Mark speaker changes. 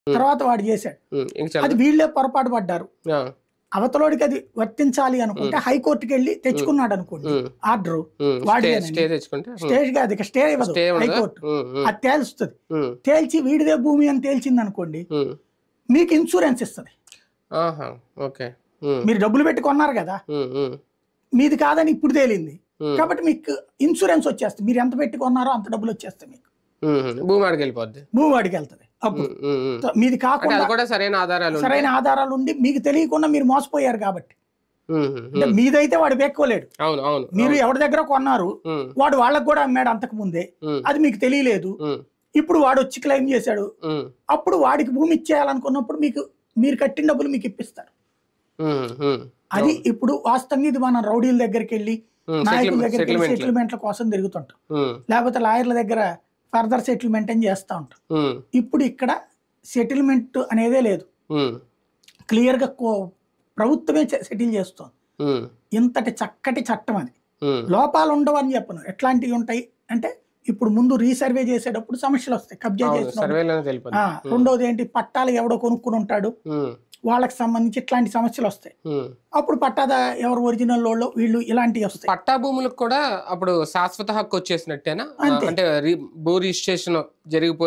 Speaker 1: తర్వాత వాడు చేశాడు
Speaker 2: ఉమ్, ఇంక
Speaker 1: అది
Speaker 2: చాలా
Speaker 1: వీళ్ళే పొరపాటు పడ్డారు
Speaker 2: ఆ,
Speaker 1: అవతలోడికి అది వర్తించాలి అనుకుంటే హైకోర్టుకి వెళ్ళి తెచ్చుకున్నాడు అనుకోండి
Speaker 2: ఉమ్,
Speaker 1: ఆర్డర్
Speaker 2: ఉమ్,
Speaker 1: వాడిదేనండి.
Speaker 2: స్టే స్టే తెచ్చుకుంటే ఉమ్,
Speaker 1: స్టేజ్ కాదు ఇక స్టే ఇవ్వదు
Speaker 2: స్టే ఉండదా
Speaker 1: హైకోర్టు
Speaker 2: ఉమ్, ఉమ్,
Speaker 1: అది తేల్చుతుంది
Speaker 2: ఉమ్,
Speaker 1: తేల్చి వీడిదే భూమి అని తేల్చింది అనుకోండి
Speaker 2: ఉమ్.
Speaker 1: మీకు ఇన్సూరెన్స్ ఇస్తుంది
Speaker 2: ఆహా ఓకే ఉమ్,
Speaker 1: మీరు డబ్బులు పెట్టి కొన్నారు కదా
Speaker 2: ఉమ్, ఉమ్,
Speaker 1: మీది కాదని ఇప్పుడు తేలింది
Speaker 2: ఉమ్,
Speaker 1: కాబట్టి మీకు ఇన్సూరెన్స్ వచ్చేస్తుంది మీరు ఎంత పెట్టి కొన్నారో అంత డబ్బులు వచ్చేస్తాయి మీకు
Speaker 2: ఉమ్, ఉమ్. భూమి ఆడికి వెళ్ళిపోద్ది
Speaker 1: భూమి వాడికి వెళ్తుంది అప్పుడు
Speaker 2: ఉమ్, ఉమ్, ఉమ్.
Speaker 1: సో మీది
Speaker 2: అంటే
Speaker 1: కాకుండా
Speaker 2: అది కూడా సరైన ఆధారాలు ఉంటాయి.
Speaker 1: సరైన ఆధారాలు ఉండి మీకు తెలియకుండా మీరు మోసపోయారు కాబట్టి
Speaker 2: ఉమ్, ఉమ్,
Speaker 1: అంటే
Speaker 2: ఉమ్.
Speaker 1: మీదైతే వాడు పెక్కోలేడు
Speaker 2: అవును అవును
Speaker 1: మీరు ఎవరి దగ్గర కొన్నారు
Speaker 2: ఉమ్,
Speaker 1: వాడు వాళ్ళకు కూడా అమ్మాడు అంతకు ముందే
Speaker 2: ఉమ్,
Speaker 1: అది మీకు తెలియలేదు
Speaker 2: ఉమ్,
Speaker 1: ఇప్పుడు వాడు వచ్చి క్లెయిమ్ చేశాడు
Speaker 2: ఉమ్,
Speaker 1: అప్పుడు వాడికి భూమి ఇచ్చేయాలనుకున్నప్పుడు మీకు మీరు కట్టిన డబ్బులు మీకు ఇప్పిస్తారు
Speaker 2: ఉమ్, ఉమ్.
Speaker 1: అది ఇప్పుడు వాస్తవంగా ఇది మనం రౌడీల దగ్గరికి వెళ్ళి
Speaker 2: ఉమ్,
Speaker 1: నాయకుల
Speaker 2: సెటిల్మెంట్
Speaker 1: దగ్గరికి వెళ్ళి
Speaker 2: సెటిల్మెంట్
Speaker 1: సెటిల్మెంట్ల కోసం తిరుగుతుంటాం
Speaker 2: ఉమ్,
Speaker 1: లేకపోతే లాయర్ల దగ్గర ఫర్దర్ సెటిల్మెంట్ అని చేస్తూ ఉంటాం
Speaker 2: ఉమ్,
Speaker 1: ఇప్పుడు ఇక్కడ సెటిల్మెంట్ అనేదే లేదు
Speaker 2: ఉమ్,
Speaker 1: క్లియర్గా కో ప్రభుత్వమే సెటిల్ చేస్తుంది
Speaker 2: ఉమ్,
Speaker 1: ఇంతటి చక్కటి చట్టం అది
Speaker 2: ఉమ్,
Speaker 1: లోపాలు ఉండవు అని చెప్పను ఎట్లాంటివి ఉంటాయి అంటే ఇప్పుడు ముందు రీసర్వే చేసేటప్పుడు సమస్యలు వస్తాయి కబ్జా
Speaker 2: అవును
Speaker 1: చేసిన
Speaker 2: సర్వేలోనే తెలిపదు
Speaker 1: ఆ, రెండోది ఏంటి పట్టాలు ఎవడో కొనుక్కుని ఉంటాడు
Speaker 2: ఉమ్,
Speaker 1: వాళ్ళకి సంబంధించి ఇట్లాంటి సమస్యలు వస్తాయి
Speaker 2: ఉమ్.
Speaker 1: అప్పుడు పట్టాదా ఎవరు ఒరిజినల్ వాళ్ళు వీళ్ళు ఇలాంటివి వస్తాయి
Speaker 2: పట్టా భూములకు కూడా అప్పుడు శాశ్వత హక్కు వచ్చేసినట్టేనా
Speaker 1: అంతే.
Speaker 2: అంటే రి- భూ రిజిస్ట్రేషన్ జరిగిపోయి